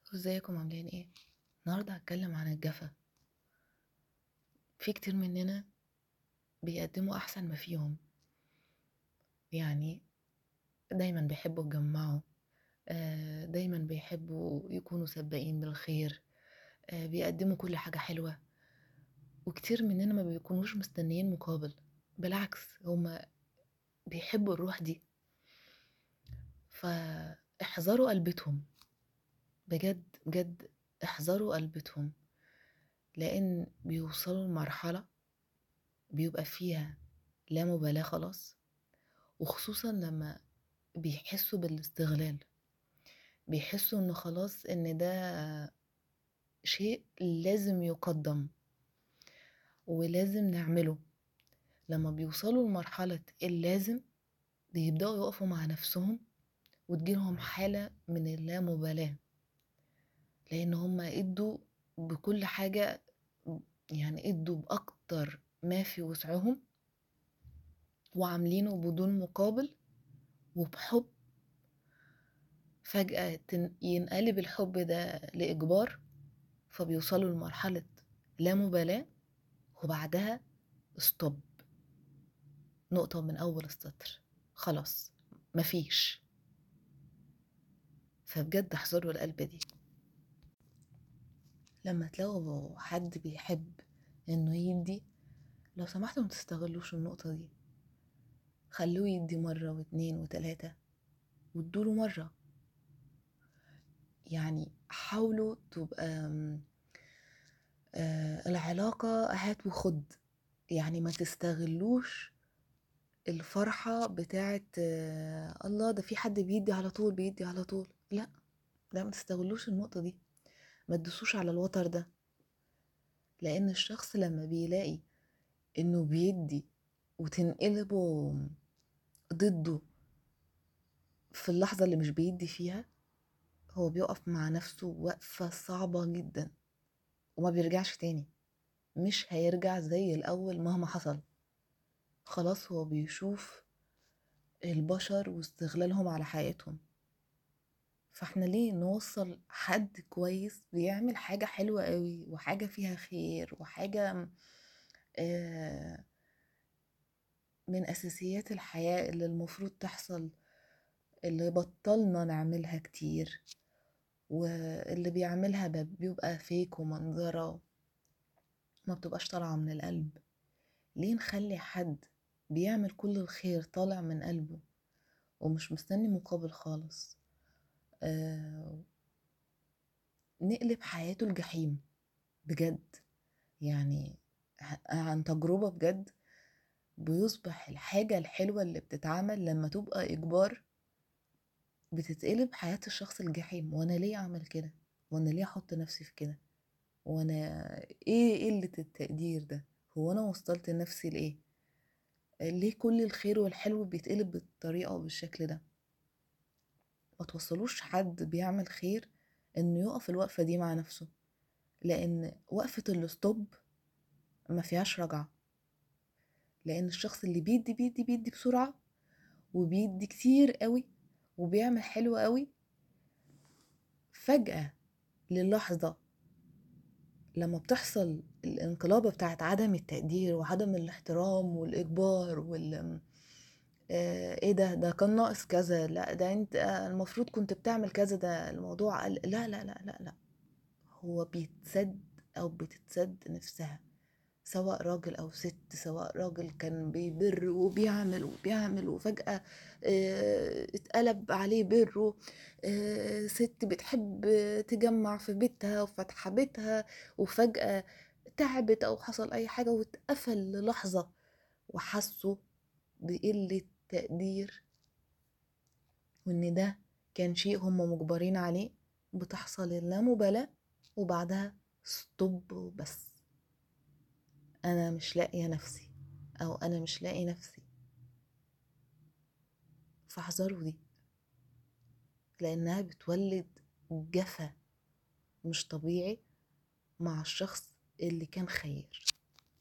ازيكم عاملين ايه النهارده هتكلم عن الجفا في كتير مننا بيقدموا احسن ما فيهم يعني دايما بيحبوا يتجمعوا آه، دايما بيحبوا يكونوا سباقين بالخير آه، بيقدموا كل حاجة حلوة وكتير مننا ما بيكونوش مستنيين مقابل بالعكس هما بيحبوا الروح دي فاحذروا قلبتهم بجد بجد احذروا قلبتهم لان بيوصلوا لمرحلة بيبقى فيها لا مبالاة خلاص وخصوصا لما بيحسوا بالاستغلال بيحسوا ان خلاص ان ده شيء لازم يقدم ولازم نعمله لما بيوصلوا لمرحلة اللازم بيبدأوا يقفوا مع نفسهم وتجيلهم حالة من اللامبالاة لأن هما ادوا بكل حاجة يعني ادوا بأكتر ما في وسعهم وعاملينه بدون مقابل وبحب فجأة تن- ينقلب الحب ده لإجبار فبيوصلوا لمرحلة لا مبالاة وبعدها ستوب نقطة من أول السطر خلاص مفيش فبجد احذروا القلب دي لما تلاقوا حد بيحب انه يدي لو سمحتوا ما تستغلوش النقطة دي خلوه يدي مرة واتنين وتلاتة وادوله مرة يعني حاولوا تبقى م، آه، العلاقة هات وخد يعني ما تستغلوش الفرحة بتاعت آه، الله ده في حد بيدي على طول بيدي على طول لا لا ما تستغلوش النقطة دي ما تدوسوش على الوتر ده لأن الشخص لما بيلاقي إنه بيدي وتنقلبه ضده في اللحظة اللي مش بيدي فيها هو بيقف مع نفسه وقفة صعبة جدا وما بيرجعش تاني مش هيرجع زي الأول مهما حصل خلاص هو بيشوف البشر واستغلالهم على حياتهم فاحنا ليه نوصل حد كويس بيعمل حاجة حلوة قوي وحاجة فيها خير وحاجة آه، من أساسيات الحياة اللي المفروض تحصل اللي بطلنا نعملها كتير واللي بيعملها ب- بيبقى فيك ومنظرة ما بتبقاش طالعة من القلب ليه نخلي حد بيعمل كل الخير طالع من قلبه ومش مستني مقابل خالص آه نقلب حياته الجحيم بجد يعني ه- عن تجربة بجد بيصبح الحاجة الحلوة اللي بتتعمل لما تبقى إجبار بتتقلب حياة الشخص الجحيم وأنا ليه أعمل كده وأنا ليه أحط نفسي في كده وأنا إيه قلة التقدير ده هو أنا وصلت نفسي لإيه ليه كل الخير والحلو بيتقلب بالطريقة وبالشكل ده ما توصلوش حد بيعمل خير انه يقف الوقفة دي مع نفسه لان وقفة الستوب ما فيهاش رجعة لان الشخص اللي بيدي بيدي بيدي بسرعة وبيدي كتير قوي وبيعمل حلو قوي فجأة للحظة لما بتحصل الانقلابة بتاعت عدم التقدير وعدم الاحترام والإجبار وال آه، ايه ده ده كان ناقص كذا لا ده انت آه، المفروض كنت بتعمل كذا ده الموضوع قل- لا لا لا لا لا هو بيتسد او بتتسد نفسها سواء راجل او ست سواء راجل كان بيبر وبيعمل وبيعمل وفجأة آه، اتقلب عليه بره آه، ست بتحب تجمع في بيتها وفاتحة بيتها وفجأة تعبت او حصل اي حاجة واتقفل للحظة وحسوا بقلة تقدير وإن ده كان شيء هم مجبرين عليه بتحصل اللامبالاة وبعدها ستوب وبس أنا مش لاقية نفسي أو أنا مش لاقي نفسي فاحذروا دي لأنها بتولد جفا مش طبيعي مع الشخص اللي كان خير